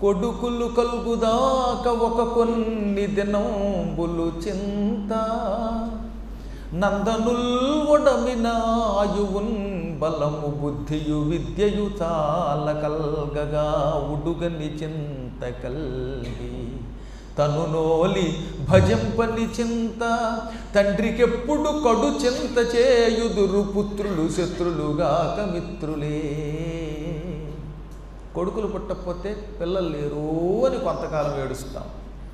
కొడుకులు కలుగుదాక ఒక కొన్ని దినంబులు చింత నందనుల్ ఒడమిన ఆయువున్ బలము బుద్ధియు విద్యయు చాల కల్గగా ఉడుగని చింత కల్గి తను నోలి భజంపని చింత తండ్రికెప్పుడు కడు చింత చేయుదురు పుత్రులు శత్రులుగాక మిత్రులే కొడుకులు పుట్టకపోతే పిల్లలు లేరు అని కొంతకాలం ఏడుస్తాం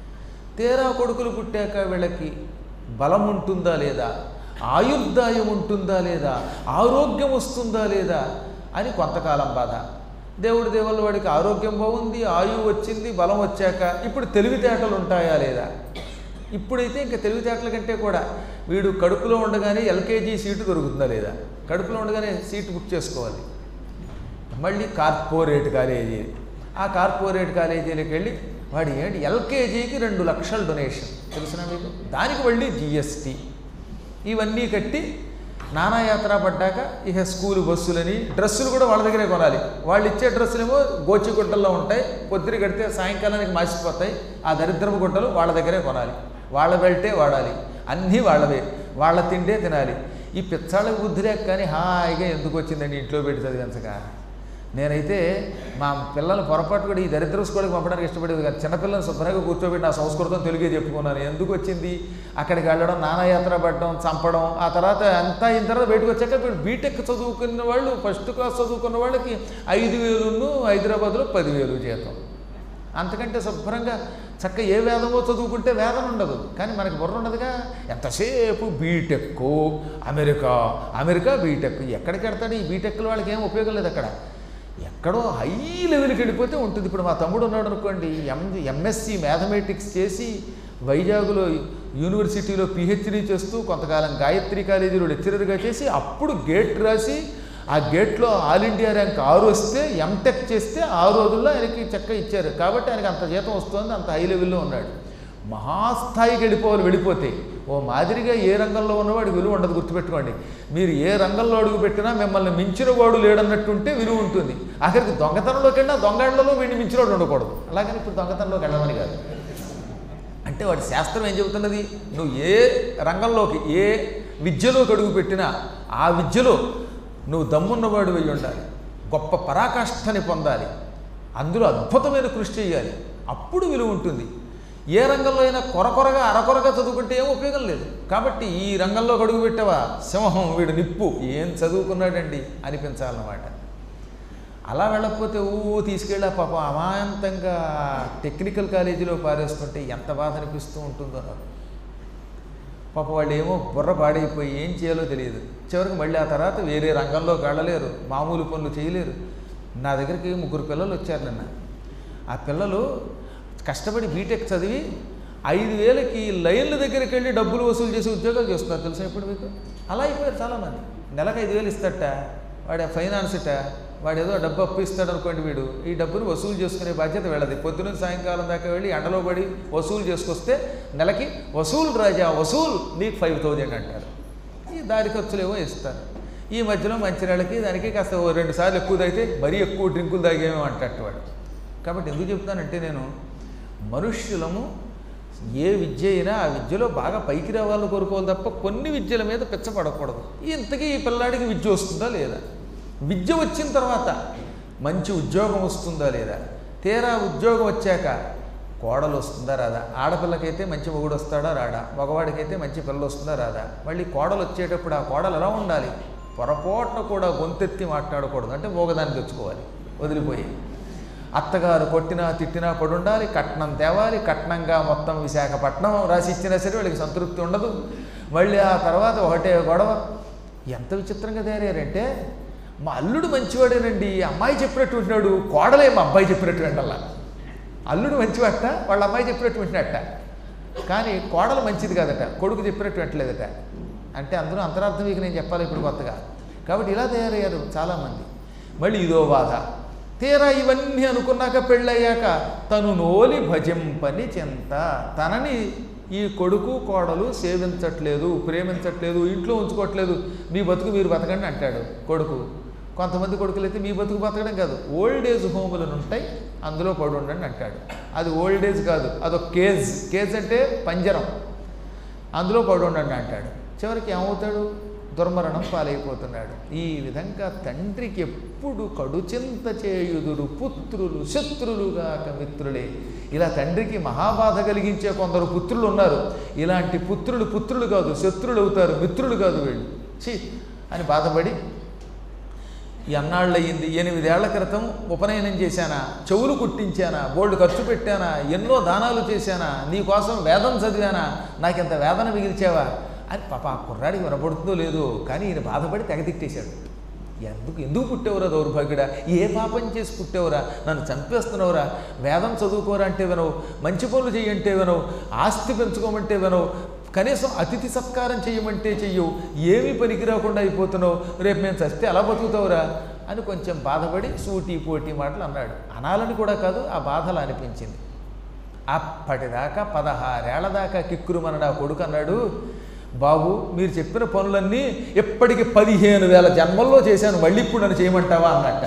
తీరా కొడుకులు పుట్టాక వీళ్ళకి బలం ఉంటుందా లేదా ఆయుర్దాయం ఉంటుందా లేదా ఆరోగ్యం వస్తుందా లేదా అని కొంతకాలం బాధ దేవుడి దేవుళ్ళ వాడికి ఆరోగ్యం బాగుంది ఆయువు వచ్చింది బలం వచ్చాక ఇప్పుడు తెలివితేటలు ఉంటాయా లేదా ఇప్పుడైతే ఇంకా తెలివితేటల కంటే కూడా వీడు కడుపులో ఉండగానే ఎల్కేజీ సీటు దొరుకుతుందా లేదా కడుపులో ఉండగానే సీటు బుక్ చేసుకోవాలి మళ్ళీ కార్పొరేట్ కాలేజీ ఆ కార్పొరేట్ కాలేజీలకు వెళ్ళి వాడు ఏంటి ఎల్కేజీకి రెండు లక్షల డొనేషన్ తెలుసునా మీకు దానికి మళ్ళీ జిఎస్టీ ఇవన్నీ కట్టి నానాయాత్ర పడ్డాక ఇక స్కూల్ బస్సులని డ్రెస్సులు కూడా వాళ్ళ దగ్గరే కొనాలి వాళ్ళు ఇచ్చే డ్రెస్సులేమో గోచిగుట్టల్లో ఉంటాయి పొద్దున కడితే సాయంకాలానికి మాసిపోతాయి ఆ దరిద్రపు గుట్టలు వాళ్ళ దగ్గరే కొనాలి వాళ్ళ బెల్టే వాడాలి అన్నీ వాళ్ళవే వాళ్ళ తిండే తినాలి ఈ పిచ్చాళ్ళకి బుద్ధి లేక కానీ హాయిగా ఎందుకు వచ్చిందండి ఇంట్లో పెట్టి చదివించక నేనైతే మా పిల్లలు పొరపాటు కూడా ఈ దరిద్ర స్కూల్కి పంపడానికి ఇష్టపడేది కాదు చిన్నపిల్లలు శుభ్రంగా కూర్చోబెట్టి నా సంస్కృతం తెలుగే చెప్పుకున్నాను ఎందుకు వచ్చింది అక్కడికి వెళ్ళడం నానాయాత్ర పడడం చంపడం ఆ తర్వాత అంతా అయిన తర్వాత బయటకు వచ్చాక ఇప్పుడు బీటెక్ చదువుకున్న వాళ్ళు ఫస్ట్ క్లాస్ చదువుకున్న వాళ్ళకి ఐదు వేలును హైదరాబాద్లో పదివేలు జీతం అంతకంటే శుభ్రంగా చక్క ఏ వేదమో చదువుకుంటే వేదన ఉండదు కానీ మనకి బుర్ర ఉండదుగా ఎంతసేపు బీటెక్ అమెరికా అమెరికా బీటెక్ ఎక్కడికి వెడతాడు ఈ బీటెక్లో వాళ్ళకి ఏం ఉపయోగం లేదు అక్కడ ఎక్కడో హై లెవెల్కి వెళ్ళిపోతే ఉంటుంది ఇప్పుడు మా తమ్ముడు ఉన్నాడు అనుకోండి ఎం ఎంఎస్సి మ్యాథమెటిక్స్ చేసి వైజాగ్లో యూనివర్సిటీలో పిహెచ్డీ చేస్తూ కొంతకాలం గాయత్రి కాలేజీలో లెక్చరర్గా చేసి అప్పుడు గేట్ రాసి ఆ గేట్లో ఆల్ ఇండియా ర్యాంక్ ఆరు వస్తే ఎంటెక్ చేస్తే ఆ రోజుల్లో ఆయనకి చక్క ఇచ్చారు కాబట్టి ఆయనకి అంత జీతం వస్తుంది అంత హై లెవెల్లో ఉన్నాడు మహాస్థాయికి వెళ్ళిపోవాలి వెళ్ళిపోతే ఓ మాదిరిగా ఏ రంగంలో ఉన్నవాడు విలువ ఉండదు గుర్తుపెట్టుకోండి మీరు ఏ రంగంలో అడుగు పెట్టినా మిమ్మల్ని మించిన వాడు లేడన్నట్టుంటే విలువ ఉంటుంది ఆఖరికి దొంగతనంలోకి వెళ్ళినా దొంగళ్ళలో వీడిని మించిన వాడు ఉండకూడదు అలాగని ఇప్పుడు దొంగతనంలోకి వెళ్ళమని కాదు అంటే వాడి శాస్త్రం ఏం చెబుతున్నది నువ్వు ఏ రంగంలోకి ఏ విద్యలోకి అడుగు పెట్టినా ఆ విద్యలో నువ్వు దమ్మున్నవాడు అయి ఉండాలి గొప్ప పరాకాష్ఠని పొందాలి అందులో అద్భుతమైన కృషి చేయాలి అప్పుడు విలువ ఉంటుంది ఏ రంగంలో అయినా కొరకొరగా అరకొరగా చదువుకుంటే ఏం ఉపయోగం లేదు కాబట్టి ఈ రంగంలో అడుగు పెట్టావా సింహం వీడు నిప్పు ఏం చదువుకున్నాడండి అనిపించాలన్నమాట అలా వెళ్ళకపోతే ఊ తీసుకెళ్ళా పాపం అమాంతంగా టెక్నికల్ కాలేజీలో పారేస్తుంటే ఎంత బాధ అనిపిస్తూ ఉంటుందో నాకు పాప వాళ్ళు ఏమో బుర్ర పాడైపోయి ఏం చేయాలో తెలియదు చివరికి మళ్ళీ ఆ తర్వాత వేరే రంగంలోకి వెళ్ళలేరు మామూలు పనులు చేయలేరు నా దగ్గరికి ముగ్గురు పిల్లలు వచ్చారు నిన్న ఆ పిల్లలు కష్టపడి బీటెక్ చదివి ఐదు వేలకి లైన్ల దగ్గరికి వెళ్ళి డబ్బులు వసూలు చేసి ఉద్యోగాలు చేస్తున్నారు తెలుసా ఇప్పుడు మీకు అలా అయిపోయారు చాలామంది నెలకు ఐదు వేలు ఇస్తట వాడి ఫైనాన్స్ ఇట వాడు ఏదో డబ్బు అప్పు ఇస్తాడు అనుకోండి వీడు ఈ డబ్బును వసూలు చేసుకునే బాధ్యత వెళ్ళదు పొద్దున సాయంకాలం దాకా వెళ్ళి ఎండలో పడి వసూలు చేసుకొస్తే నెలకి వసూలు రాజా వసూలు నీకు ఫైవ్ థౌజండ్ అంటారు ఈ దారి ఖర్చులేవో ఇస్తారు ఈ మధ్యలో మంచినీళ్ళకి దానికి కాస్త ఓ రెండు సార్లు ఎక్కువ తాగితే మరీ ఎక్కువ డ్రింకులు తాగేమో అంటట్టు వాడు కాబట్టి ఎందుకు చెప్తానంటే నేను మనుష్యులము ఏ విద్య అయినా ఆ విద్యలో బాగా పైకి రావాలని కోరుకోవాలి తప్ప కొన్ని విద్యల మీద పిచ్చపడకూడదు ఇంతకీ ఈ పిల్లాడికి విద్య వస్తుందా లేదా విద్య వచ్చిన తర్వాత మంచి ఉద్యోగం వస్తుందా లేదా తీరా ఉద్యోగం వచ్చాక కోడలు వస్తుందా రాదా ఆడపిల్లకైతే మంచి మొగుడు వస్తాడా రాడా మగవాడికైతే మంచి పిల్లలు వస్తుందా రాదా మళ్ళీ కోడలు వచ్చేటప్పుడు ఆ కోడలు ఎలా ఉండాలి పొరపాటున కూడా గొంతెత్తి మాట్లాడకూడదు అంటే మోగదాన్ని తెచ్చుకోవాలి వదిలిపోయి అత్తగారు కొట్టినా తిట్టినా పడి ఉండాలి కట్నం తేవాలి కట్నంగా మొత్తం విశాఖపట్నం రాసి ఇచ్చినా సరే వాళ్ళకి సంతృప్తి ఉండదు మళ్ళీ ఆ తర్వాత ఒకటే గొడవ ఎంత విచిత్రంగా తయారయ్యారంటే మా అల్లుడు మంచివాడేనండి అమ్మాయి చెప్పినట్టు ఉంటున్నాడు కోడలే మా అబ్బాయి చెప్పినట్టు వింటల్లా అల్లుడు మంచివాట వాళ్ళ అమ్మాయి చెప్పినట్టు వింటున్నట్ట కానీ కోడలు మంచిది కాదట కొడుకు చెప్పినట్టు వింటలేదట అంటే అందులో అంతరార్థం ఇక నేను చెప్పాలి ఇప్పుడు కొత్తగా కాబట్టి ఇలా తయారయ్యారు చాలామంది మళ్ళీ ఇదో బాధ తీరా ఇవన్నీ అనుకున్నాక పెళ్ళయ్యాక తను నోలి భజింపని చింత తనని ఈ కొడుకు కోడలు సేవించట్లేదు ప్రేమించట్లేదు ఇంట్లో ఉంచుకోవట్లేదు మీ బతుకు మీరు బతకండి అంటాడు కొడుకు కొంతమంది కొడుకులు అయితే మీ బతుకు బతకడం కాదు ఓల్డ్ ఏజ్ హోములను ఉంటాయి అందులో పడి ఉండండి అంటాడు అది ఓల్డ్ ఏజ్ కాదు అదొక కేజ్ కేజ్ అంటే పంజరం అందులో పడి ఉండండి అంటాడు చివరికి ఏమవుతాడు దుర్మరణం పాలైపోతున్నాడు ఈ విధంగా తండ్రికి ఎప్పుడు కడుచింత చేయుదురు పుత్రులు శత్రులుగాక మిత్రులే ఇలా తండ్రికి మహాబాధ కలిగించే కొందరు పుత్రులు ఉన్నారు ఇలాంటి పుత్రులు పుత్రులు కాదు శత్రులు అవుతారు మిత్రులు కాదు వీళ్ళు ఛీ అని బాధపడి ఎన్నాళ్ళు అయ్యింది ఎనిమిదేళ్ల క్రితం ఉపనయనం చేశానా చెవులు కుట్టించానా బోల్డ్ ఖర్చు పెట్టానా ఎన్నో దానాలు చేశానా నీకోసం వేదం చదివానా నాకింత వేదన మిగిల్చావా అని పాప ఆ కుర్రాడికి వినపడుతుందో లేదో కానీ ఈయన బాధపడి తెగతిట్టేశాడు ఎందుకు ఎందుకు పుట్టేవరా దౌర్భాగ్యుడా ఏ పాపం చేసి పుట్టేవరా నన్ను చంపేస్తున్నావురా వేదం చదువుకోరా అంటే వినవు మంచి పనులు చెయ్యంటే వినవు ఆస్తి పెంచుకోమంటే వినవు కనీసం అతిథి సత్కారం చేయమంటే చెయ్యవు ఏమీ పనికి రాకుండా అయిపోతున్నావు రేపు మేము చస్తే ఎలా బతుకుతావురా అని కొంచెం బాధపడి సూటి పోటీ మాటలు అన్నాడు అనాలని కూడా కాదు ఆ బాధలు అనిపించింది అప్పటిదాకా పదహారేళ్ల దాకా కిక్కురుమనడు ఆ కొడుకు అన్నాడు బాబు మీరు చెప్పిన పనులన్నీ ఎప్పటికి పదిహేను వేల జన్మల్లో చేశాను మళ్ళీ ఇప్పుడు నన్ను చేయమంటావా అన్నట్ట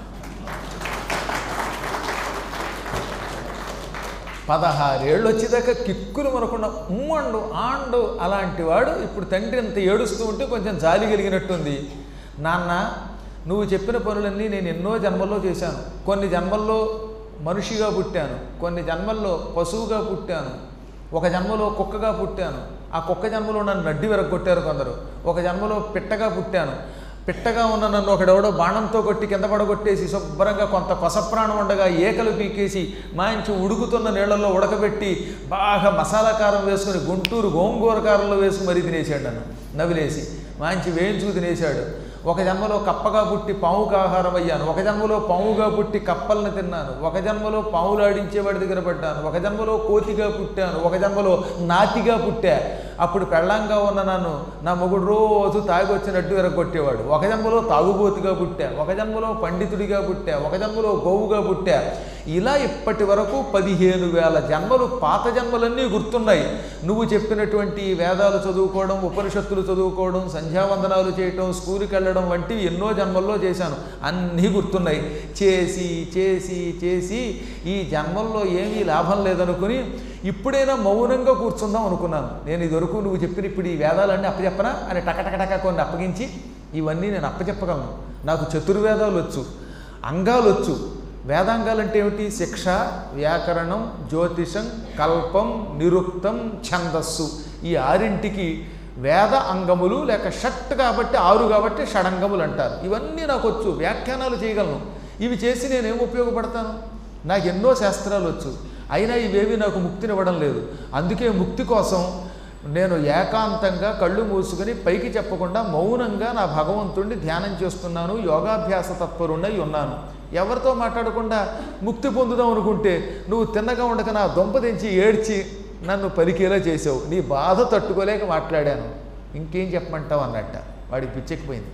పదహారేళ్ళు వచ్చేదాకా కిక్కులు మనకుండా ఉమ్మండు ఆండు అలాంటి వాడు ఇప్పుడు తండ్రి అంత ఏడుస్తూ ఉంటే కొంచెం జాలి కలిగినట్టుంది నాన్న నువ్వు చెప్పిన పనులన్నీ నేను ఎన్నో జన్మల్లో చేశాను కొన్ని జన్మల్లో మనిషిగా పుట్టాను కొన్ని జన్మల్లో పశువుగా పుట్టాను ఒక జన్మలో కుక్కగా పుట్టాను ఆ కుక్క జన్మలో నన్ను నడ్డి వెరగొట్టారు కొందరు ఒక జన్మలో పిట్టగా పుట్టాను పిట్టగా ఉన్న నన్ను ఒకడెవడో బాణంతో కొట్టి కింద పడగొట్టేసి శుభ్రంగా కొంత కొసప్రాణం ఉండగా ఏకలు పీకేసి మంచి ఉడుకుతున్న నీళ్ళల్లో ఉడకబెట్టి బాగా మసాలా కారం వేసుకుని గుంటూరు గోంగూర కారంలో వేసుకుని మరీ తినేసాడు నన్ను నవిలేసి మంచి వేయించుకు తినేశాడు ఒక జన్మలో కప్పగా పుట్టి పావుకు ఆహారం అయ్యాను ఒక జన్మలో పావుగా పుట్టి కప్పల్ని తిన్నాను ఒక జన్మలో పావులు ఆడించేవాడి దగ్గర పడ్డాను ఒక జన్మలో కోతిగా పుట్టాను ఒక జన్మలో నాతిగా పుట్టా అప్పుడు పెళ్ళంగా ఉన్న నన్ను నా మొగుడు రోజు తాగి వచ్చినట్టు విరగొట్టేవాడు ఒక జన్మలో తాగుబోతుగా పుట్టా ఒక జన్మలో పండితుడిగా పుట్టా ఒక జన్మలో గోవుగా పుట్టా ఇలా ఇప్పటి వరకు పదిహేను వేల జన్మలు పాత జన్మలన్నీ గుర్తున్నాయి నువ్వు చెప్పినటువంటి వేదాలు చదువుకోవడం ఉపనిషత్తులు చదువుకోవడం సంధ్యావందనాలు చేయటం స్కూల్కి వెళ్ళడం వంటివి ఎన్నో జన్మల్లో చేశాను అన్నీ గుర్తున్నాయి చేసి చేసి చేసి ఈ జన్మల్లో ఏమీ లాభం లేదనుకుని ఇప్పుడైనా మౌనంగా కూర్చుందాం అనుకున్నాను నేను ఇదివరకు నువ్వు చెప్పిన ఇప్పుడు ఈ వేదాలన్నీ అప్పచెప్పనా అని టకటకటక కొన్ని అప్పగించి ఇవన్నీ నేను అప్పచెప్పగలను నాకు చతుర్వేదాలు వచ్చు అంగాలు వచ్చు వేదాంగాలు అంటే ఏమిటి శిక్ష వ్యాకరణం జ్యోతిషం కల్పం నిరుక్తం ఛందస్సు ఈ ఆరింటికి వేద అంగములు లేక షట్ కాబట్టి ఆరు కాబట్టి షడంగములు అంటారు ఇవన్నీ నాకు వచ్చు వ్యాఖ్యానాలు చేయగలను ఇవి చేసి నేనేం ఉపయోగపడతాను నాకు ఎన్నో శాస్త్రాలు వచ్చు అయినా ఇవేవి నాకు ముక్తినివ్వడం లేదు అందుకే ముక్తి కోసం నేను ఏకాంతంగా కళ్ళు మూసుకొని పైకి చెప్పకుండా మౌనంగా నా భగవంతుణ్ణి ధ్యానం చేస్తున్నాను యోగాభ్యాస తత్పరుణ్ణి ఉన్నాను ఎవరితో మాట్లాడకుండా ముక్తి పొందుదాం అనుకుంటే నువ్వు తిన్నగా ఉండక నా దొంప తెంచి ఏడ్చి నన్ను పలికేలా చేసావు నీ బాధ తట్టుకోలేక మాట్లాడాను ఇంకేం చెప్పమంటావు అన్నట్ట వాడికి పిచ్చెక్కిపోయింది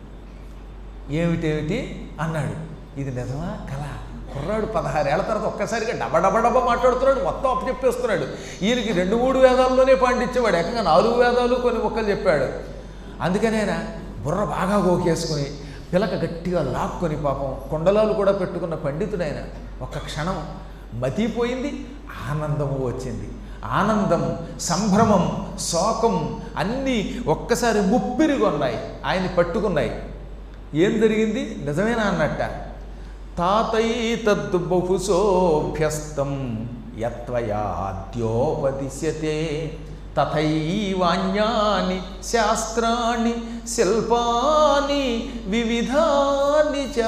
ఏమిటేమిటి అన్నాడు ఇది నిజమా కళ కుర్రాడు పదహారేళ్ల తర్వాత ఒక్కసారిగా డబడబడబ మాట్లాడుతున్నాడు మొత్తం అప్పచెప్పేస్తున్నాడు ఈయనకి రెండు మూడు వేదాల్లోనే పాండిత్యవాడు ఏకంగా నాలుగు వేదాలు కొన్ని మొక్కలు చెప్పాడు అందుకనేనా బుర్ర బాగా గోకేసుకుని పిలక గట్టిగా లాక్కొని పాపం కొండలాలు కూడా పెట్టుకున్న పండితుడైన ఒక్క క్షణం మతిపోయింది ఆనందము వచ్చింది ఆనందం సంభ్రమం శోకం అన్నీ ఒక్కసారి ముప్పిరిగొన్నాయి ఆయన్ని పట్టుకున్నాయి ఏం జరిగింది నిజమేనా అన్నట్ట తాతై తద్దు బహుశోభ్యస్తం యత్వయాద్యోపదిశ్యతే తథైవాన్యాని శాస్త్రాణి శిల్పాని వివిధాని చ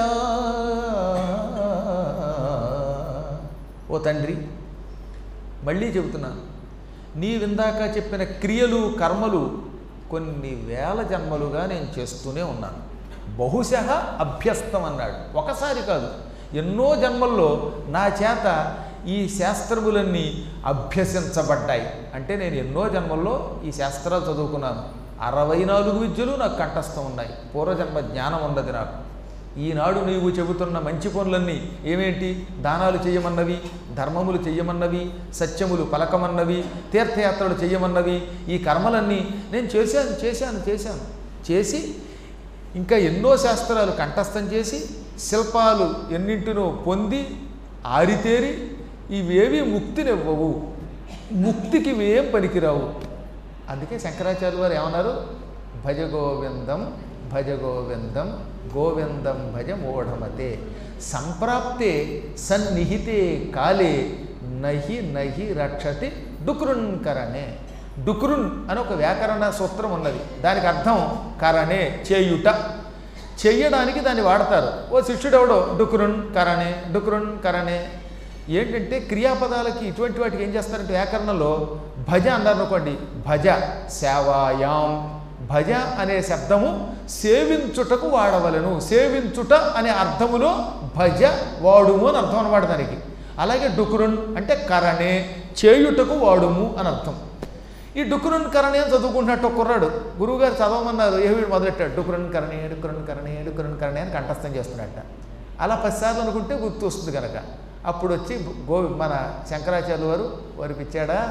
ఓ తండ్రి మళ్ళీ చెబుతున్నాను నీవిందాక చెప్పిన క్రియలు కర్మలు కొన్ని వేల జన్మలుగా నేను చేస్తూనే ఉన్నాను బహుశ అభ్యస్తం అన్నాడు ఒకసారి కాదు ఎన్నో జన్మల్లో నా చేత ఈ శాస్త్రములన్నీ అభ్యసించబడ్డాయి అంటే నేను ఎన్నో జన్మల్లో ఈ శాస్త్రాలు చదువుకున్నాను అరవై నాలుగు విద్యలు నాకు కంఠస్థం ఉన్నాయి పూర్వజన్మ జ్ఞానం ఉన్నది నాకు ఈనాడు నీవు చెబుతున్న మంచి పనులన్నీ ఏమేంటి దానాలు చేయమన్నవి ధర్మములు చెయ్యమన్నవి సత్యములు పలకమన్నవి తీర్థయాత్రలు చెయ్యమన్నవి ఈ కర్మలన్నీ నేను చేశాను చేశాను చేశాను చేసి ఇంకా ఎన్నో శాస్త్రాలు కంఠస్థం చేసి శిల్పాలు ఎన్నింటినో పొంది ఆరితేరి ఇవేవి ముక్తినివ్వవు ముక్తికి ఇవేం పనికిరావు అందుకే శంకరాచార్య వారు ఏమన్నారు భజ గోవిందం భజ గోవిందం గోవిందం భజ మూఢమతే సంప్రాప్తే సన్నిహితే కాలే నహి నహి రక్షతి డుక్రుణ్కరణే డుక్రున్ అని ఒక వ్యాకరణ సూత్రం ఉన్నది దానికి అర్థం కరణే చేయుట చెయ్యడానికి దాన్ని వాడతారు ఓ శిష్యుడు ఎవడో డుక్రున్ కరణే డుక్రున్ కరణే ఏంటంటే క్రియాపదాలకి ఇటువంటి వాటికి ఏం చేస్తారంటే వ్యాకరణంలో భజ అన్నారు అనుకోండి భజ సేవాయాం భజ అనే శబ్దము సేవించుటకు వాడవలను సేవించుట అనే అర్థములో భజ వాడుము అని అర్థం అనమాట దానికి అలాగే డుకురున్ అంటే కరణే చేయుటకు వాడుము అని అర్థం ఈ డుకురున్ కరణే అని చదువుకుంటున్నట్టు ఒక కుర్రాడు గురువుగారు చదవమన్నారు ఏ వీడు మొదలెట్టాడు డుకురున్ కరణే డుకురున్ కరణే డుకురున్ కరణే అని కంఠస్థం చేస్తున్నట్ట అలా పదిసార్లు అనుకుంటే గుర్తు వస్తుంది కనుక అప్పుడు వచ్చి గో మన శంకరాచార్య వారు వారికి ఇచ్చాడా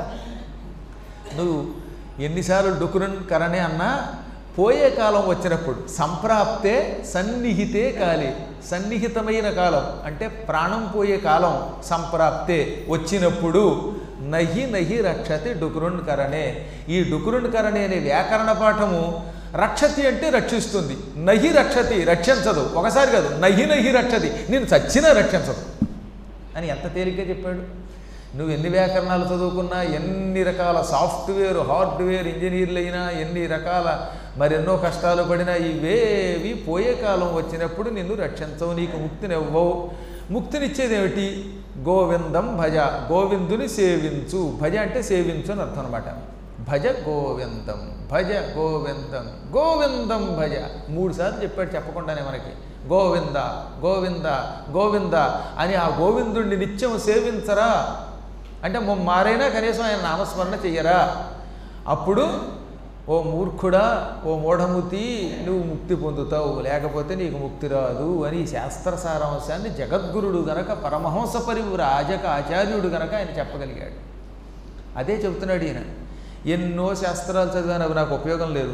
నువ్వు ఎన్నిసార్లు డుకురున్ కరణే అన్నా పోయే కాలం వచ్చినప్పుడు సంప్రాప్తే సన్నిహితే కాలి సన్నిహితమైన కాలం అంటే ప్రాణం పోయే కాలం సంప్రాప్తే వచ్చినప్పుడు నహి నహి రక్షతి డుకురున్ కరణే ఈ డుకురున్ కరణే అనే వ్యాకరణ పాఠము రక్షతి అంటే రక్షిస్తుంది నహి రక్షతి రక్షించదు ఒకసారి కాదు నహి నహి రక్షతి నేను చచ్చినా రక్షించదు అని ఎంత తేలిగ్గా చెప్పాడు నువ్వు ఎన్ని వ్యాకరణాలు చదువుకున్నా ఎన్ని రకాల సాఫ్ట్వేర్ హార్డ్వేర్ ఇంజనీర్లు అయినా ఎన్ని రకాల మరెన్నో కష్టాలు పడినా ఇవేవి పోయే కాలం వచ్చినప్పుడు నిన్ను రక్షించవు నీకు ముక్తినివ్వవు ముక్తినిచ్చేది ఏమిటి గోవిందం భజ గోవిందుని సేవించు భజ అంటే సేవించు అని అర్థం అనమాట భజ గోవిందం భజ గోవిందం గోవిందం భజ మూడు సార్లు చెప్పాడు చెప్పకుండానే మనకి గోవింద గోవింద గోవింద అని ఆ గోవిందుణ్ణి నిత్యం సేవించరా అంటే మొ- మారైనా కనీసం ఆయన నామస్మరణ చెయ్యరా అప్పుడు ఓ మూర్ఖుడా ఓ మూఢముతి నువ్వు ముక్తి పొందుతావు లేకపోతే నీకు ముక్తి రాదు అని ఈ శాస్త్ర సారాంశాన్ని జగద్గురుడు గనక పరమహంస పరివ్రాజక ఆచార్యుడు గనక ఆయన చెప్పగలిగాడు అదే చెబుతున్నాడు ఈయన ఎన్నో శాస్త్రాలు చదివాను అవి నాకు ఉపయోగం లేదు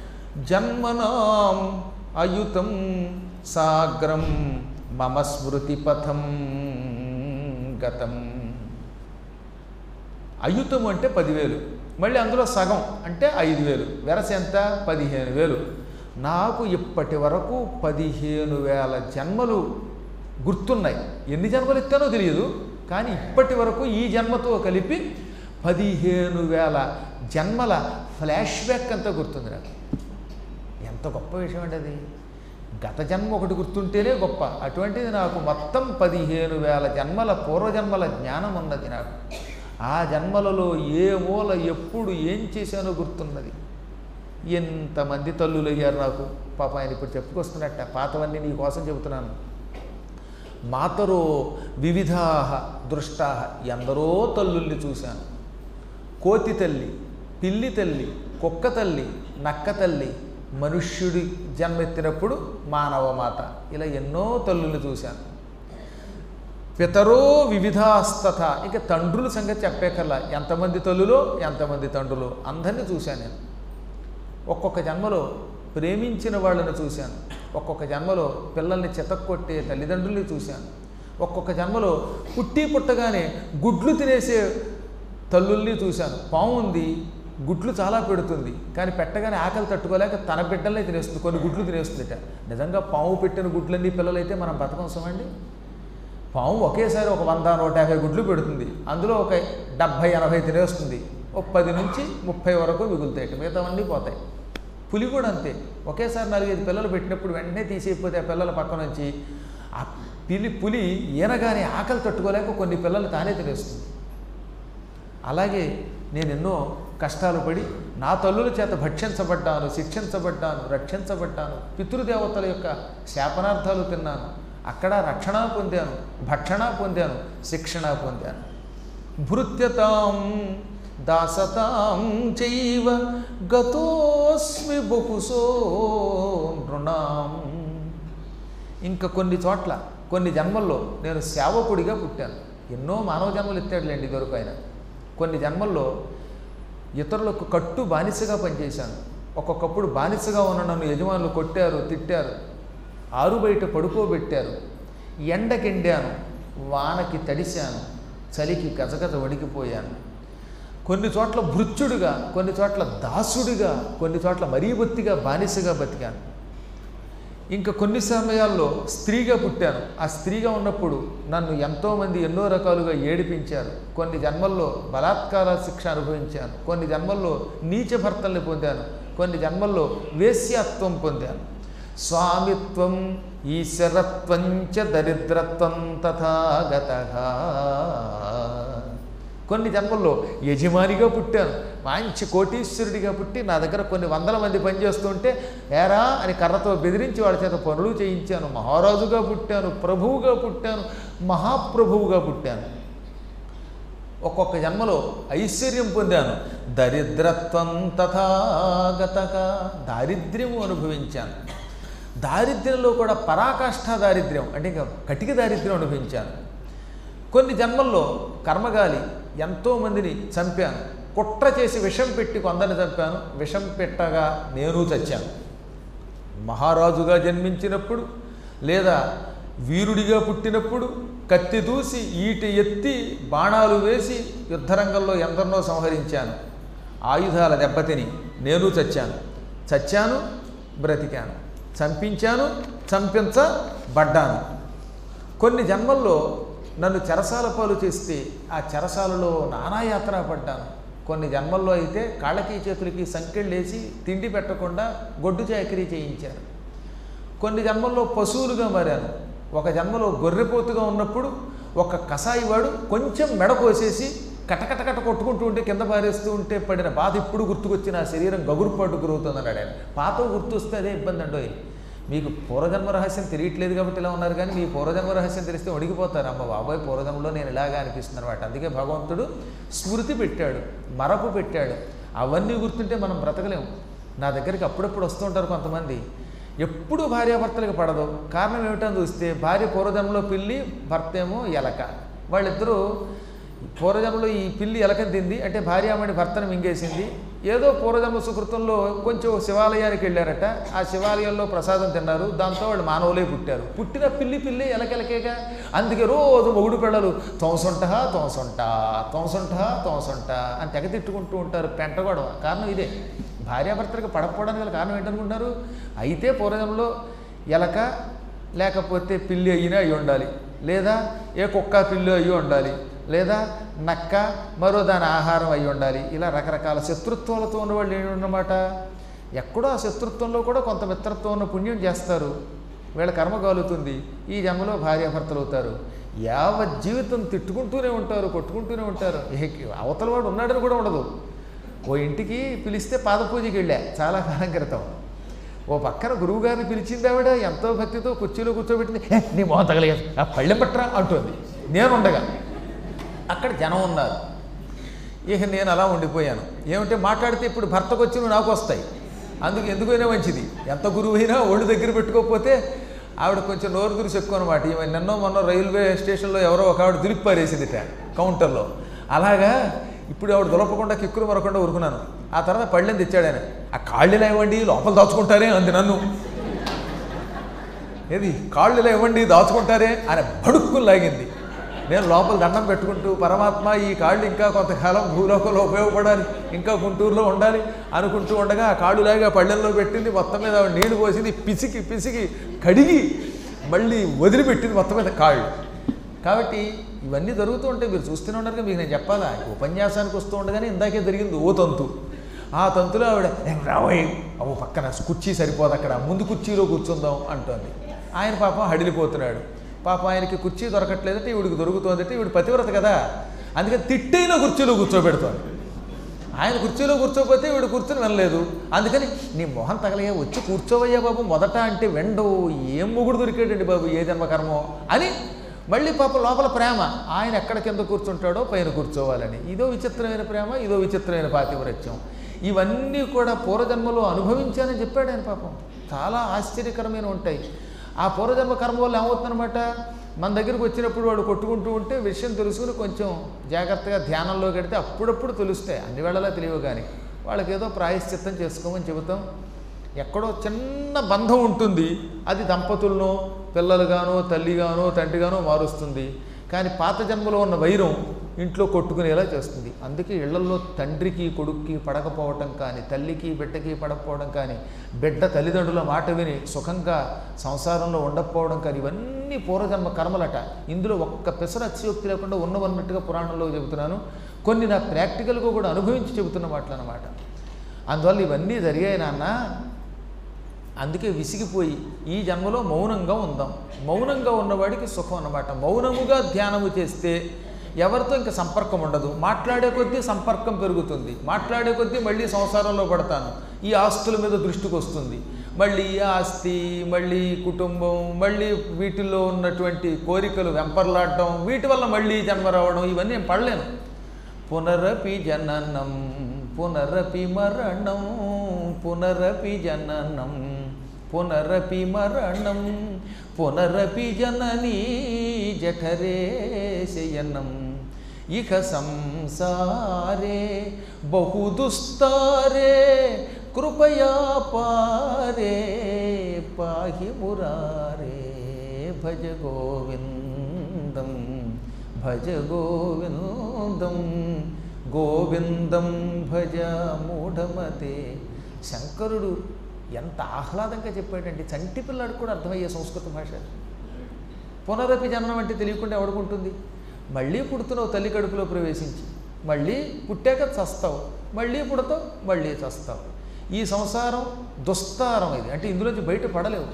జన్మనాం అయుతం సాగ్రం మమ స్మృతి పథం గతం అయుతం అంటే పదివేలు మళ్ళీ అందులో సగం అంటే ఐదు వేలు వెరస ఎంత పదిహేను వేలు నాకు ఇప్పటి వరకు పదిహేను వేల జన్మలు గుర్తున్నాయి ఎన్ని జన్మలు ఎత్తానో తెలియదు కానీ ఇప్పటి వరకు ఈ జన్మతో కలిపి పదిహేను వేల జన్మల ఫ్లాష్ బ్యాక్ అంతా గుర్తుంది నాకు ఎంత గొప్ప విషయం అండి అది గత జన్మ ఒకటి గుర్తుంటేనే గొప్ప అటువంటిది నాకు మొత్తం పదిహేను వేల జన్మల పూర్వజన్మల జ్ఞానం ఉన్నది నాకు ఆ జన్మలలో ఏ మూల ఎప్పుడు ఏం చేశానో గుర్తున్నది ఎంతమంది తల్లులు అయ్యారు నాకు పాప ఆయన ఇప్పుడు చెప్పుకొస్తున్నట్ట పాతవన్నీ నీ కోసం చెబుతున్నాను మాతరో వివిధా దృష్టా ఎందరో తల్లుల్ని చూశాను కోతి తల్లి పిల్లి తల్లి కుక్క తల్లి నక్క తల్లి మనుష్యుడి జన్మెత్తినప్పుడు మానవ మాత ఇలా ఎన్నో తల్లుల్ని చూశాను పితరో వివిధాస్తత ఇంకా తండ్రుల సంగతి చెప్పేకల్లా ఎంతమంది తల్లులో ఎంతమంది తండ్రులు అందరినీ చూశాను నేను ఒక్కొక్క జన్మలో ప్రేమించిన వాళ్ళని చూశాను ఒక్కొక్క జన్మలో పిల్లల్ని చితక్కొట్టే తల్లిదండ్రుల్ని చూశాను ఒక్కొక్క జన్మలో పుట్టి పుట్టగానే గుడ్లు తినేసే తల్లుల్ని చూశాను పాము ఉంది గుడ్లు చాలా పెడుతుంది కానీ పెట్టగానే ఆకలి తట్టుకోలేక తన బిడ్డలనే తినేస్తుంది కొన్ని గుడ్లు తినేస్తుందిట నిజంగా పాము పెట్టిన గుడ్లన్నీ పిల్లలైతే మనం బతకంసమండి పాము ఒకేసారి ఒక వంద నూట యాభై గుడ్లు పెడుతుంది అందులో ఒక డెబ్భై ఎనభై తినేస్తుంది ఒక పది నుంచి ముప్పై వరకు మిగులుతాయి మిగతావన్నీ పోతాయి పులి కూడా అంతే ఒకేసారి నాలుగైదు పిల్లలు పెట్టినప్పుడు వెంటనే తీసేయకపోతే ఆ పిల్లల పక్క నుంచి ఆ పిలి పులి ఈనగానే ఆకలి తట్టుకోలేక కొన్ని పిల్లలు తానే తినేస్తుంది అలాగే నేను ఎన్నో కష్టాలు పడి నా తల్లుల చేత భక్షించబడ్డాను శిక్షించబడ్డాను రక్షించబడ్డాను పితృదేవతల యొక్క శాపనార్థాలు తిన్నాను అక్కడ రక్షణ పొందాను భక్షణ పొందాను శిక్షణ పొందాను భృత్యతాం దాసతాం చైవ గతోస్మి బహుశో నృణాం ఇంకా కొన్ని చోట్ల కొన్ని జన్మల్లో నేను సేవకుడిగా పుట్టాను ఎన్నో మానవ జన్మలు ఎత్తాడులేండి ఇదివరకు ఆయన కొన్ని జన్మల్లో ఇతరులకు కట్టు బానిసగా పనిచేశాను ఒక్కొక్కప్పుడు బానిసగా ఉన్న నన్ను యజమానులు కొట్టారు తిట్టారు ఆరు బయట పడుకోబెట్టారు ఎండకెండాను వానకి తడిశాను చలికి గజగజ వణికిపోయాను కొన్ని చోట్ల భృత్యుడిగా కొన్ని చోట్ల దాసుడిగా కొన్ని చోట్ల మరీ బొత్తిగా బానిసగా బతికాను ఇంకా కొన్ని సమయాల్లో స్త్రీగా పుట్టాను ఆ స్త్రీగా ఉన్నప్పుడు నన్ను ఎంతోమంది ఎన్నో రకాలుగా ఏడిపించారు కొన్ని జన్మల్లో బలాత్కార శిక్ష అనుభవించాను కొన్ని జన్మల్లో నీచ భర్తల్ని పొందాను కొన్ని జన్మల్లో వేశ్యాత్వం పొందాను స్వామిత్వం ఈశ్వరత్వం చ దరిద్రత్వం తథాగతగా కొన్ని జన్మల్లో యజమానిగా పుట్టాను మంచి కోటీశ్వరుడిగా పుట్టి నా దగ్గర కొన్ని వందల మంది పనిచేస్తుంటే ఏరా అని కర్రతో బెదిరించి వాళ్ళ చేత పనులు చేయించాను మహారాజుగా పుట్టాను ప్రభువుగా పుట్టాను మహాప్రభువుగా పుట్టాను ఒక్కొక్క జన్మలో ఐశ్వర్యం పొందాను దరిద్రత్వం తథాగతగా దారిద్ర్యము అనుభవించాను దారిద్ర్యంలో కూడా పరాకాష్ఠ దారిద్ర్యం అంటే ఇంకా కటిక దారిద్ర్యం అనుభవించాను కొన్ని జన్మల్లో కర్మగాలి ఎంతోమందిని చంపాను కుట్ర చేసి విషం పెట్టి కొందరిని చంపాను విషం పెట్టగా నేను చచ్చాను మహారాజుగా జన్మించినప్పుడు లేదా వీరుడిగా పుట్టినప్పుడు కత్తి దూసి ఈటి ఎత్తి బాణాలు వేసి యుద్ధరంగంలో ఎందరినో సంహరించాను ఆయుధాల దెబ్బతిని నేను చచ్చాను చచ్చాను బ్రతికాను చంపించాను చంపించబడ్డాను కొన్ని జన్మల్లో నన్ను చెరసాల పాలు చేస్తే ఆ చెరసాలలో నానాయాత్ర పడ్డాను కొన్ని జన్మల్లో అయితే కాళ్ళకి చేతులకి సంకెళ్ళేసి తిండి పెట్టకుండా గొడ్డు చాకరీ చేయించారు కొన్ని జన్మల్లో పశువులుగా మారాను ఒక జన్మలో గొర్రెపోతుగా ఉన్నప్పుడు ఒక కసాయివాడు కొంచెం మెడ కోసేసి కటకటకట కొట్టుకుంటూ ఉంటే కింద పారేస్తూ ఉంటే పడిన బాధ ఇప్పుడు గుర్తుకొచ్చి నా శరీరం గగురుపాటు గురవుతుంది అన్నాడు ఆయన పాత గుర్తొస్తే అదే ఇబ్బంది అండోయ్ మీకు పూర్వజన్మ రహస్యం తెలియట్లేదు కాబట్టి ఇలా ఉన్నారు కానీ మీ పూర్వజన్మ రహస్యం తెలిస్తే వణిగిపోతారు అమ్మ బాబాయ్ పూర్వజన్మలో నేను ఇలాగా అనిపిస్తుంది అనమాట అందుకే భగవంతుడు స్మృతి పెట్టాడు మరపు పెట్టాడు అవన్నీ గుర్తుంటే మనం బ్రతకలేము నా దగ్గరికి అప్పుడప్పుడు వస్తూ ఉంటారు కొంతమంది ఎప్పుడు భార్యాభర్తలకు పడదు కారణం ఏమిటని చూస్తే భార్య పూర్వజన్మలో పిల్లి భర్త ఏమో ఎలక వాళ్ళిద్దరూ పూర్వజన్మలో ఈ పిల్లి ఎలకని తింది అంటే భార్యామణి భర్తను మింగేసింది ఏదో పూర్వజన్మ సుకృతంలో కొంచెం శివాలయానికి వెళ్ళారట ఆ శివాలయంలో ప్రసాదం తిన్నారు దాంతో వాళ్ళు మానవులే పుట్టారు పుట్టిన పిల్లి పిల్లి ఎలకెలకేగా అందుకే రోజు మొగుడు పిల్లలు తోసొంట తోసొంట తోసొంట తోసొంట అని తెగ తిట్టుకుంటూ ఉంటారు పెంట గొడవ కారణం ఇదే భార్యాభర్తలకు పడకపోవడానికి గల కారణం ఏంటనుకుంటున్నారు అయితే పూర్వజన్మలో ఎలక లేకపోతే పిల్లి అయినా అయి ఉండాలి లేదా ఏ కుక్క పిల్లి అయ్యి ఉండాలి లేదా నక్క మరో దాని ఆహారం అయి ఉండాలి ఇలా రకరకాల శత్రుత్వాలతో ఉన్నవాళ్ళు ఏంటన్నమాట ఎక్కడో ఆ శత్రుత్వంలో కూడా కొంత మిత్రత్వం ఉన్న పుణ్యం చేస్తారు వీళ్ళ కర్మ కాలుతుంది ఈ జన్మలో భార్యాభర్తలు అవుతారు యావత్ జీవితం తిట్టుకుంటూనే ఉంటారు కొట్టుకుంటూనే ఉంటారు ఏ అవతల వాడు ఉన్నాడని కూడా ఉండదు ఓ ఇంటికి పిలిస్తే పాదపూజకి వెళ్ళా చాలా కాలం క్రితం ఓ పక్కన గురువుగారిని పిలిచింది ఆవిడ ఎంతో భక్తితో కుర్చీలో కూర్చోబెట్టింది "ఏ, నీ మొహం తగలేదు ఆ పళ్ళెం పట్టరా అంటుంది నేనుండగా అక్కడ జనం ఉన్నారు ఇక నేను అలా ఉండిపోయాను ఏమంటే మాట్లాడితే ఇప్పుడు భర్తకు వచ్చి నువ్వు నాకు వస్తాయి అందుకు ఎందుకైనా మంచిది ఎంత గురువు అయినా ఒళ్ళు దగ్గర పెట్టుకోకపోతే ఆవిడ కొంచెం నోరు దురిసి ఎక్కువ అనమాట ఈమె నిన్నో మొన్న రైల్వే స్టేషన్లో ఎవరో ఒక ఆవిడ దులిపి పారేసిందిట కౌంటర్లో అలాగా ఇప్పుడు ఆవిడ దులపకుండా కిక్కులు మరకుండా ఊరుకున్నాను ఆ తర్వాత పళ్ళెం తెచ్చాడు ఆయన ఆ కాళ్ళు ఇలా ఇవ్వండి లోపల దాచుకుంటారే అంది నన్ను ఏది కాళ్ళు ఇలా ఇవ్వండి దాచుకుంటారే అని బడుక్కుని లాగింది నేను లోపల దండం పెట్టుకుంటూ పరమాత్మ ఈ కాళ్ళు ఇంకా కొంతకాలం భూలోకంలో ఉపయోగపడాలి ఇంకా గుంటూరులో ఉండాలి అనుకుంటూ ఉండగా ఆ కాళ్ళు లాగా పళ్ళెంలో పెట్టింది మొత్తం మీద ఆవిడ నీళ్లు పోసింది పిసికి పిసికి కడిగి మళ్ళీ వదిలిపెట్టింది మొత్తం మీద కాళ్ళు కాబట్టి ఇవన్నీ జరుగుతూ ఉంటాయి మీరు చూస్తూనే ఉన్నారు కదా, మీకు నేను చెప్పాలా ఉపన్యాసానికి వస్తూ ఉండగానే ఇందాకే జరిగింది ఓ తంతు ఆ తంతులో ఆవిడ "ఏం రావోయ్ అవు పక్కన కుర్చీ సరిపోదు అక్కడ ముందు కుర్చీలో కూర్చుందాం అంటోంది ఆయన పాపం హడిలిపోతున్నాడు పాపం ఆయనకి కుర్చీ దొరకట్లేదంటే ఈవిడికి దొరుకుతోందంటే ఈవిడ పతివ్రత కదా అందుకని తిట్టైన కుర్చీలో కూర్చోబెడుతోంది ఆయన కుర్చీలో కూర్చోకపోతే వీడు కూర్చొని వినలేదు అందుకని నీ మొహం తగలయ్యా వచ్చి కూర్చోవయ్యా బాబు మొదట అంటే వెండవు ఏం మొగుడు దొరికాడండి బాబు ఏ జన్మకర్మో అని మళ్ళీ పాప లోపల ప్రేమ ఆయన ఎక్కడ కింద కూర్చుంటాడో పైన కూర్చోవాలని ఇదో విచిత్రమైన ప్రేమ ఇదో విచిత్రమైన పాతివ్రత్యం ఇవన్నీ కూడా పూర్వజన్మలో అనుభవించానని చెప్పాడు ఆయన పాపం చాలా ఆశ్చర్యకరమైన ఉంటాయి ఆ పూర్వజన్మ కర్మ వల్ల ఏమవుతుందన్నమాట మన దగ్గరికి వచ్చినప్పుడు వాడు కొట్టుకుంటూ ఉంటే విషయం తెలుసుకుని కొంచెం జాగ్రత్తగా ధ్యానంలో కడితే అప్పుడప్పుడు తెలుస్తాయి అన్ని వేళలా తెలియవు కానీ వాళ్ళకి ఏదో ప్రాయశ్చిత్తం చేసుకోమని చెబుతాం ఎక్కడో చిన్న బంధం ఉంటుంది అది దంపతులను పిల్లలుగానో తల్లిగానో తండ్రిగానో మారుస్తుంది కానీ పాత జన్మలో ఉన్న వైరం ఇంట్లో కొట్టుకునేలా చేస్తుంది అందుకే ఇళ్లలో తండ్రికి కొడుక్కి పడకపోవటం కానీ తల్లికి బిడ్డకి పడకపోవడం కానీ బిడ్డ తల్లిదండ్రుల మాట విని సుఖంగా సంసారంలో ఉండకపోవడం కానీ ఇవన్నీ పూర్వజన్మ కర్మలట ఇందులో ఒక్క పెసర అతిశయోక్తి లేకుండా ఉన్నవన్నట్టుగా పురాణంలో చెబుతున్నాను కొన్ని నా ప్రాక్టికల్గా కూడా అనుభవించి చెబుతున్న మాటలు అనమాట అందువల్ల ఇవన్నీ జరిగాయి నాన్న అందుకే విసిగిపోయి ఈ జన్మలో మౌనంగా ఉందాం మౌనంగా ఉన్నవాడికి సుఖం అన్నమాట మౌనముగా ధ్యానము చేస్తే ఎవరితో ఇంకా సంపర్కం ఉండదు మాట్లాడే కొద్దీ సంపర్కం పెరుగుతుంది మాట్లాడే కొద్దీ మళ్ళీ సంసారంలో పడతాను ఈ ఆస్తుల మీద దృష్టికి వస్తుంది మళ్ళీ ఈ ఆస్తి మళ్ళీ కుటుంబం మళ్ళీ వీటిల్లో ఉన్నటువంటి కోరికలు వెంపర్లాడటం వీటి వల్ల మళ్ళీ జన్మ రావడం ఇవన్నీ నేను పడలేను పునరపి జననం పునరపి మరణం పునరపి జననం పునరపి మరణం పునరపి జననీ జఠరే శయనం ఇక సంసారే బహుదుస్తారే కృపయా పారే పాహి మురారే భజ గోవిందం భజ గోవిందం గోవిందం భజ మూఢమతే శంకరుడు ఎంత ఆహ్లాదంగా చెప్పాడంటే చంటి పిల్లాడు కూడా అర్థమయ్యే సంస్కృత భాష పునరపి జననం అంటే తెలియకుండా ఎవడుకుంటుంది మళ్ళీ పుడుతున్నావు తల్లి కడుపులో ప్రవేశించి మళ్ళీ పుట్టాక చస్తావు మళ్ళీ పుడతావు మళ్ళీ చస్తావు ఈ సంసారం దుస్తారం ఇది అంటే ఇందులోంచి బయట పడలేవు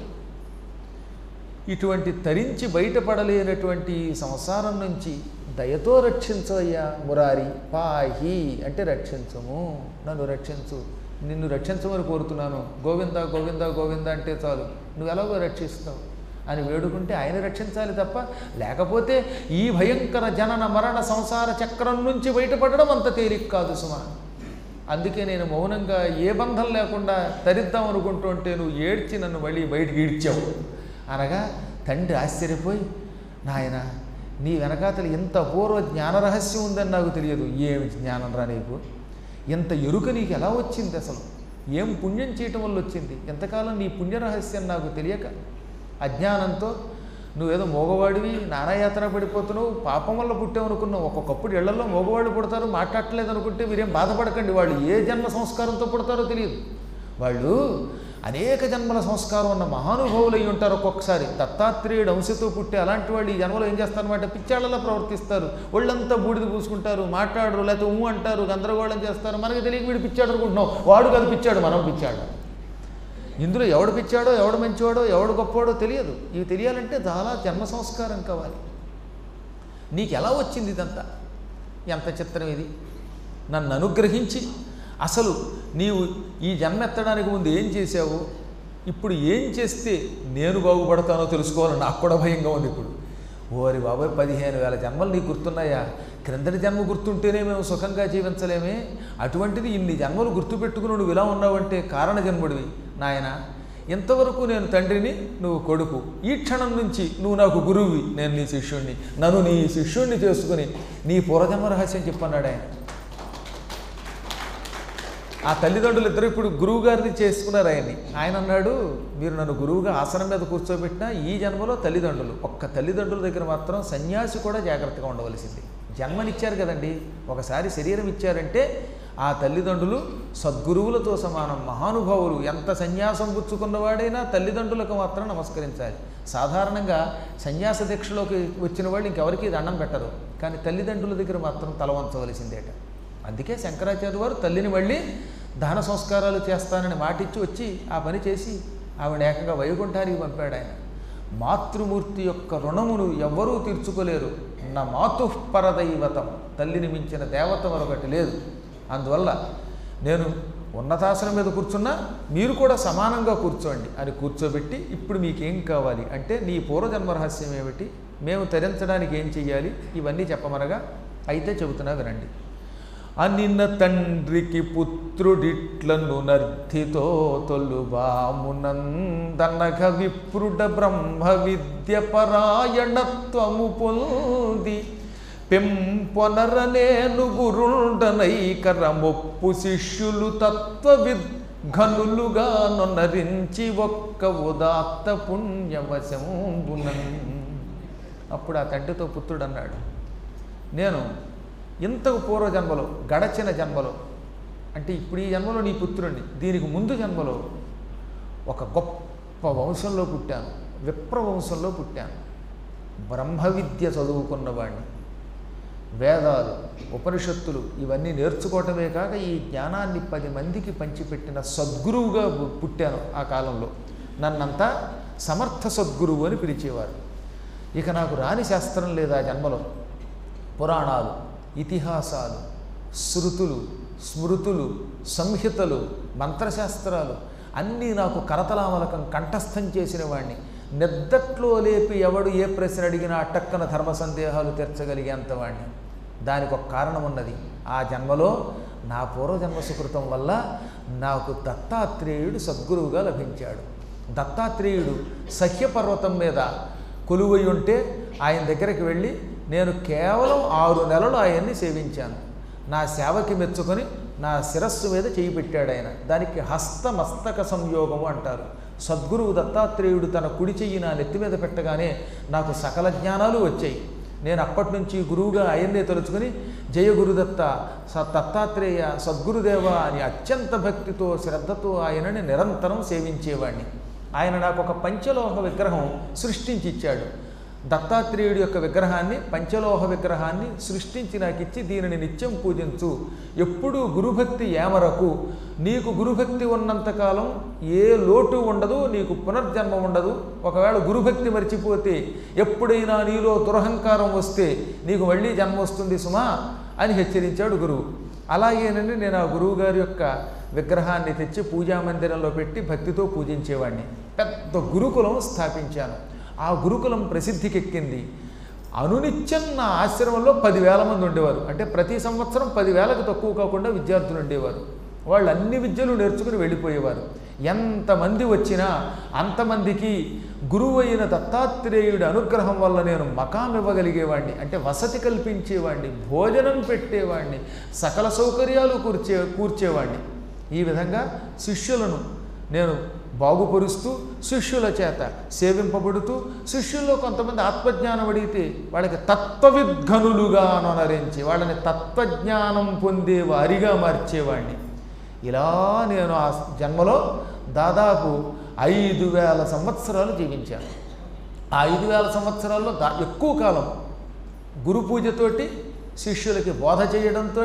ఇటువంటి తరించి బయటపడలేనటువంటి ఈ సంసారం నుంచి దయతో రక్షించవయ్యా మురారి పాహి అంటే రక్షించము నన్ను రక్షించు నిన్ను రక్షించమని కోరుతున్నాను గోవింద గోవింద గోవింద అంటే చాలు నువ్వు ఎలాగో రక్షిస్తావు అని వేడుకుంటే ఆయన రక్షించాలి తప్ప లేకపోతే ఈ భయంకర జనన మరణ సంసార చక్రం నుంచి బయటపడడం అంత తేలిక కాదు సుమా అందుకే నేను మౌనంగా ఏ బంధం లేకుండా తరిద్దాం అనుకుంటుంటే నువ్వు ఏడ్చి నన్ను మళ్ళీ బయటికి ఈడ్చావు అనగా తండ్రి ఆశ్చర్యపోయి నాయన నీ వెనకాతలు ఇంత పూర్వ జ్ఞాన రహస్యం ఉందని నాకు తెలియదు ఏమి జ్ఞానం రా నీకు ఇంత ఎరుక నీకు ఎలా వచ్చింది అసలు ఏం పుణ్యం చేయటం వల్ల వచ్చింది ఎంతకాలం నీ పుణ్య రహస్యం నాకు తెలియక అజ్ఞానంతో నువ్వేదో మోగవాడివి నానాయాత్ర పడిపోతున్నావు పాపం వల్ల పుట్టావు అనుకున్నావు ఒక్కొక్కప్పుడు ఇళ్లలో మోగవాళ్ళు పుడతారు మాట్లాడట్లేదు అనుకుంటే మీరేం బాధపడకండి వాళ్ళు ఏ జన్మ సంస్కారంతో పుడతారో తెలియదు వాళ్ళు అనేక జన్మల సంస్కారం ఉన్న మహానుభావులు అయి ఉంటారు ఒక్కొక్కసారి దత్తాత్రేయుడు అంశతో పుట్టి అలాంటి వాళ్ళు ఈ జన్మలో ఏం చేస్తారన్నమాట పిచ్చాళ్ళలా ప్రవర్తిస్తారు ఒళ్ళంతా బూడిద పూసుకుంటారు మాట్లాడరు లేకపోతే ఊ అంటారు గందరగోళం చేస్తారు మనకి తెలియక వీడు పిచ్చాడు అనుకుంటున్నాం వాడు కాదు పిచ్చాడు మనం పిచ్చాడు ఇందులో ఎవడు పిచ్చాడో ఎవడు మంచివాడో ఎవడు గొప్పవాడో తెలియదు ఇవి తెలియాలంటే చాలా జన్మ సంస్కారం కావాలి నీకు ఎలా వచ్చింది ఇదంతా ఎంత చిత్రం ఇది నన్ను అనుగ్రహించి అసలు నీవు ఈ జన్మ ఎత్తడానికి ముందు ఏం చేసావు ఇప్పుడు ఏం చేస్తే నేను బాగుపడతానో తెలుసుకోవాలని నాకు కూడా భయంగా ఉంది ఇప్పుడు ఓరి బాబాయ్ పదిహేను వేల జన్మలు నీకు గుర్తున్నాయా క్రిందటి జన్మ గుర్తుంటేనే మేము సుఖంగా జీవించలేమే అటువంటిది ఇన్ని జన్మలు గుర్తుపెట్టుకుని నువ్వు ఇలా ఉన్నావంటే కారణ జన్ముడివి నాయన ఇంతవరకు నేను తండ్రిని నువ్వు కొడుకు ఈ క్షణం నుంచి నువ్వు నాకు గురువువి నేను నీ శిష్యుణ్ణి నన్ను నీ శిష్యుణ్ణి చేసుకుని నీ పూర్వజన్మ రహస్యం చెప్పన్నాడు ఆయన ఆ తల్లిదండ్రులు ఇద్దరు ఇప్పుడు గురువు గారిని చేసుకున్నారు ఆయన్ని ఆయన అన్నాడు మీరు నన్ను గురువుగా ఆసనం మీద కూర్చోబెట్టినా ఈ జన్మలో తల్లిదండ్రులు ఒక్క తల్లిదండ్రుల దగ్గర మాత్రం సన్యాసి కూడా జాగ్రత్తగా ఉండవలసింది జన్మనిచ్చారు కదండి ఒకసారి శరీరం ఇచ్చారంటే ఆ తల్లిదండ్రులు సద్గురువులతో సమానం మహానుభావులు ఎంత సన్యాసం పుచ్చుకున్నవాడైనా తల్లిదండ్రులకు మాత్రం నమస్కరించాలి సాధారణంగా సన్యాస దీక్షలోకి వచ్చిన వాళ్ళు ఇంకెవరికి దండం పెట్టరు కానీ తల్లిదండ్రుల దగ్గర మాత్రం తల వంచవలసిందేట అందుకే శంకరాచార్య వారు తల్లిని మళ్ళీ దహన సంస్కారాలు చేస్తానని మాటిచ్చి వచ్చి ఆ పని చేసి ఆవిడ ఏకంగా వైకుంఠానికి పంపాడు ఆయన మాతృమూర్తి యొక్క రుణమును ఎవ్వరూ తీర్చుకోలేరు నా మాతు పరదైవతం తల్లిని మించిన దేవత మరొకటి లేదు అందువల్ల నేను ఉన్నతాసనం మీద కూర్చున్నా మీరు కూడా సమానంగా కూర్చోండి అని కూర్చోబెట్టి ఇప్పుడు మీకేం కావాలి అంటే నీ పూర్వజన్మ రహస్యం ఏమిటి మేము తరించడానికి ఏం చెయ్యాలి ఇవన్నీ చెప్పమనగా అయితే చెబుతున్నా వినండి అనిన తండ్రికి పుత్రుడిట్లను నర్థితో తొలుబామునందనగ విప్రుడ బ్రహ్మ విద్య పరాయణత్వము పొంది పెంపొనరనేను గురుండనైకరమొప్పు శిష్యులు తత్వవిద్ ఘనులుగా నొనరించి ఒక్క ఉదాత్త పుణ్యవశంబునన్ అప్పుడు ఆ తండ్రితో పుత్రుడు అన్నాడు నేను ఇంతకు పూర్వ జన్మలో గడచిన జన్మలో అంటే ఇప్పుడు ఈ జన్మలో నీ పుత్రుడిని దీనికి ముందు జన్మలో ఒక గొప్ప వంశంలో పుట్టాను విప్ర వంశంలో పుట్టాను బ్రహ్మ విద్య చదువుకున్నవాడిని వేదాలు ఉపనిషత్తులు ఇవన్నీ నేర్చుకోవటమే కాక ఈ జ్ఞానాన్ని పది మందికి పంచిపెట్టిన సద్గురువుగా పు- పుట్టాను ఆ కాలంలో నన్నంతా సమర్థ సద్గురువు అని పిలిచేవారు ఇక నాకు రాని శాస్త్రం లేదు ఆ జన్మలో పురాణాలు ఇతిహాసాలు శృతులు స్మృతులు సంహితలు మంత్రశాస్త్రాలు అన్నీ నాకు కరతలామలకం కంఠస్థం చేసిన వాడిని నిద్దట్లో లేపి ఎవడు ఏ ప్రశ్న అడిగినా టక్కన ధర్మ సందేహాలు తీర్చగలిగేంత వాడిని దానికి ఒక కారణం ఉన్నది ఆ జన్మలో నా పూర్వజన్మ సుకృతం వల్ల నాకు దత్తాత్రేయుడు సద్గురువుగా లభించాడు దత్తాత్రేయుడు సహ్యపర్వతం మీద కొలువై ఉంటే ఆయన దగ్గరికి వెళ్ళి నేను కేవలం ఆరు నెలలు ఆయన్ని సేవించాను నా సేవకి మెచ్చుకొని నా శిరస్సు మీద చేయి పెట్టాడు ఆయన దానికి హస్తమస్తక సంయోగము అంటారు సద్గురువు దత్తాత్రేయుడు తన కుడి చెయ్యి నా నెత్తి మీద పెట్టగానే నాకు సకల జ్ఞానాలు వచ్చాయి నేను అప్పటి నుంచి గురువుగా ఆయన్నే తలుచుకుని జయ గురుదత్త స దత్తాత్రేయ సద్గురుదేవ అని అత్యంత భక్తితో శ్రద్ధతో ఆయనని నిరంతరం సేవించేవాడిని ఆయన నాకు ఒక పంచలోహ విగ్రహం సృష్టించి ఇచ్చాడు దత్తాత్రేయుడి యొక్క విగ్రహాన్ని పంచలోహ విగ్రహాన్ని సృష్టించి నాకు ఇచ్చి దీనిని నిత్యం పూజించు ఎప్పుడూ గురుభక్తి ఏమరకు నీకు గురుభక్తి ఉన్నంతకాలం ఏ లోటు ఉండదు నీకు పునర్జన్మ ఉండదు ఒకవేళ గురుభక్తి మర్చిపోతే ఎప్పుడైనా నీలో దురహంకారం వస్తే నీకు మళ్ళీ జన్మ వస్తుంది సుమా అని హెచ్చరించాడు గురువు అలాగేనండి నేను ఆ గురువు గారి యొక్క విగ్రహాన్ని తెచ్చి పూజా మందిరంలో పెట్టి భక్తితో పూజించేవాడిని పెద్ద గురుకులం స్థాపించాను ఆ గురుకులం ప్రసిద్ధికెక్కింది అనునిత్యం నా ఆశ్రమంలో పదివేల మంది ఉండేవారు అంటే ప్రతి సంవత్సరం పదివేలకు తక్కువ కాకుండా విద్యార్థులు ఉండేవారు వాళ్ళు అన్ని విద్యలు నేర్చుకుని వెళ్ళిపోయేవారు ఎంతమంది వచ్చినా అంతమందికి గురువు అయిన దత్తాత్రేయుడి అనుగ్రహం వల్ల నేను మకాం ఇవ్వగలిగేవాడిని అంటే వసతి కల్పించేవాడిని భోజనం పెట్టేవాడిని సకల సౌకర్యాలు కూర్చే కూర్చేవాడిని ఈ విధంగా శిష్యులను నేను బాగుపరుస్తూ శిష్యుల చేత సేవింపబడుతూ శిష్యుల్లో కొంతమంది ఆత్మజ్ఞానం అడిగితే వాళ్ళకి తత్వవిద్ఘనులుగా అనరించి వాళ్ళని తత్వజ్ఞానం పొందే వారిగా మార్చేవాడిని ఇలా నేను ఆ జన్మలో దాదాపు ఐదు వేల సంవత్సరాలు జీవించాను ఆ ఐదు వేల సంవత్సరాల్లో దా ఎక్కువ కాలం గురు పూజతోటి శిష్యులకి బోధ చేయడంతో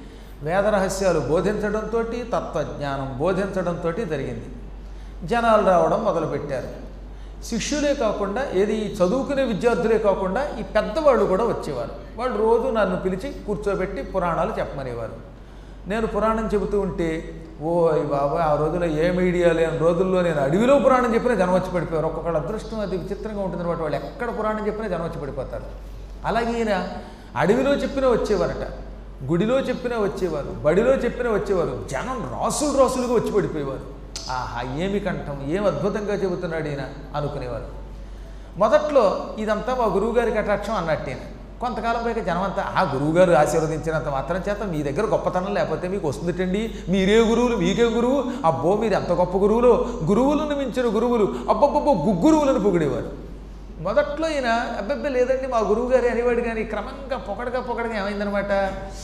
వేద రహస్యాలు బోధించడంతో తత్వజ్ఞానం బోధించడంతో జరిగింది జనాలు రావడం మొదలుపెట్టారు శిష్యులే కాకుండా ఏది ఈ చదువుకునే విద్యార్థులే కాకుండా ఈ పెద్దవాళ్ళు కూడా వచ్చేవారు వాళ్ళు రోజు నన్ను పిలిచి కూర్చోబెట్టి పురాణాలు చెప్పమనేవారు నేను పురాణం చెబుతూ ఉంటే ఓ ఈ బాబా ఆ రోజుల్లో ఏ మీడియా లేని రోజుల్లో నేను అడవిలో పురాణం చెప్పినా జనం వచ్చి పడిపోయారు ఒక్కొక్కళ్ళ అదృష్టం అది విచిత్రంగా ఉంటుంది అనమాట వాళ్ళు ఎక్కడ పురాణం చెప్పినా జనం వచ్చి పడిపోతారు అలాగే ఈయన అడవిలో చెప్పినా వచ్చేవారట గుడిలో చెప్పినా వచ్చేవారు బడిలో చెప్పినా వచ్చేవారు జనం రాసులు రాసులుగా వచ్చి పడిపోయేవారు ఆహా ఏమి కంఠం ఏం అద్భుతంగా చెబుతున్నాడు ఈయన అనుకునేవారు మొదట్లో ఇదంతా మా గురువుగారి కటాక్షం అన్నట్టేన కొంతకాలం పైగా జనమంతా ఆ గురువుగారు ఆశీర్వదించినంత మాత్రం చేత మీ దగ్గర గొప్పతనం లేకపోతే మీకు వస్తుందిటండి మీరే గురువులు మీకే గురువు అబ్బో మీరు ఎంత గొప్ప గురువులు గురువులను మించిన గురువులు అబ్బబ్బబ్బో గుగ్గురువులను పొగిడేవారు మొదట్లో ఈయన అబ్బబ్బే లేదండి మా గురువుగారి అనేవాడు కానీ క్రమంగా పొగడగా పొగడగా ఏమైందనమాట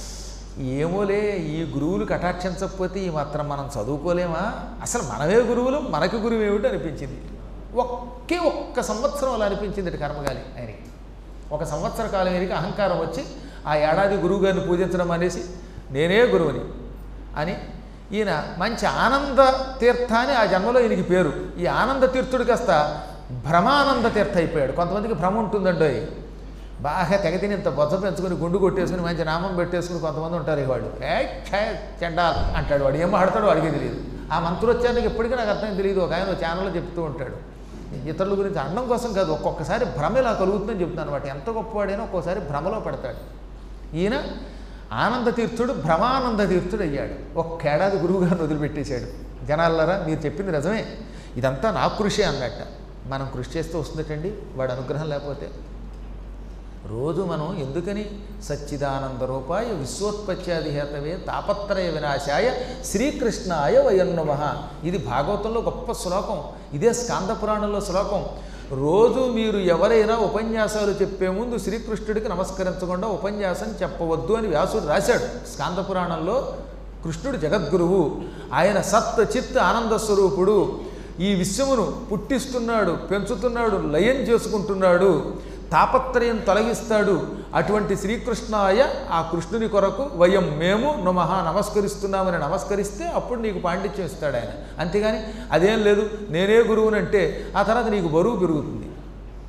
ఏమోలే ఈ గురువులు కటాక్షించకపోతే ఈ మాత్రం మనం చదువుకోలేమా అసలు మనమే గురువులు మనకి గురువు ఏమిటి అనిపించింది ఒకే ఒక్క సంవత్సరం అలా అనిపించింది ఇటు కర్మగాలి ఆయనకి ఒక సంవత్సర కాలం వీరికి అహంకారం వచ్చి ఆ ఏడాది గురువు గారిని పూజించడం అనేసి నేనే గురువుని అని ఈయన మంచి ఆనంద తీర్థ అని ఆ జన్మలో ఈయనకి పేరు ఈ ఆనంద తీర్థుడు కాస్త భ్రమానంద తీర్థ అయిపోయాడు కొంతమందికి భ్రమ ఉంటుందండి బాగా తెగ తిని ఇంత బొత్స పెంచుకుని గుండు కొట్టేసుకుని మంచి నామం పెట్టేసుకుని కొంతమంది ఉంటారు ఈ వాడు ఏ ఛే, చెండాల్ అంటాడు వాడు ఏం మాట్లాడతాడో వాడికే తెలియదు ఆ మంత్రోచ్చారణకి ఎప్పటికీ నాకు అర్థం తెలియదు ఒక ఆయన ఒక ఛానల్లో చెప్తూ ఉంటాడు ఇతరుల గురించి అనడం కోసం కాదు ఒక్కొక్కసారి భ్రమ ఇలా కలుగుతుందని చెప్తున్నాను అనమాట ఎంత గొప్పవాడైనా ఒక్కోసారి భ్రమలో పడతాడు ఈయన ఆనంద తీర్థుడు భ్రమానంద తీర్థుడు అయ్యాడు ఒక్కేడాది గురువుగారిని వదిలిపెట్టేశాడు జనాలరా మీరు చెప్పింది నిజమే ఇదంతా నా కృషి అన్నట్ట మనం కృషి చేస్తూ వస్తుందటండి వాడు అనుగ్రహం లేకపోతే రోజు మనం ఎందుకని సచ్చిదానంద రూపాయ విశ్వోత్పత్యాదిహేతవే తాపత్రయ వినాశాయ శ్రీకృష్ణాయ వయన్నమ ఇది భాగవతంలో గొప్ప శ్లోకం ఇదే స్కాంద పురాణంలో శ్లోకం రోజు మీరు ఎవరైనా ఉపన్యాసాలు చెప్పే ముందు శ్రీకృష్ణుడికి నమస్కరించకుండా ఉపన్యాసం చెప్పవద్దు అని వ్యాసుడు రాశాడు స్కాంద పురాణంలో కృష్ణుడు జగద్గురువు ఆయన సత్ చిత్ ఆనంద స్వరూపుడు ఈ విశ్వమును పుట్టిస్తున్నాడు పెంచుతున్నాడు లయం చేసుకుంటున్నాడు తాపత్రయం తొలగిస్తాడు అటువంటి శ్రీకృష్ణాయ ఆ కృష్ణుని కొరకు వయం మేము నమః నమస్కరిస్తున్నామని నమస్కరిస్తే అప్పుడు నీకు పాండిత్యం ఇస్తాడు ఆయన అంతేగాని అదేం లేదు నేనే గురువునంటే ఆ తర్వాత నీకు బరువు పెరుగుతుంది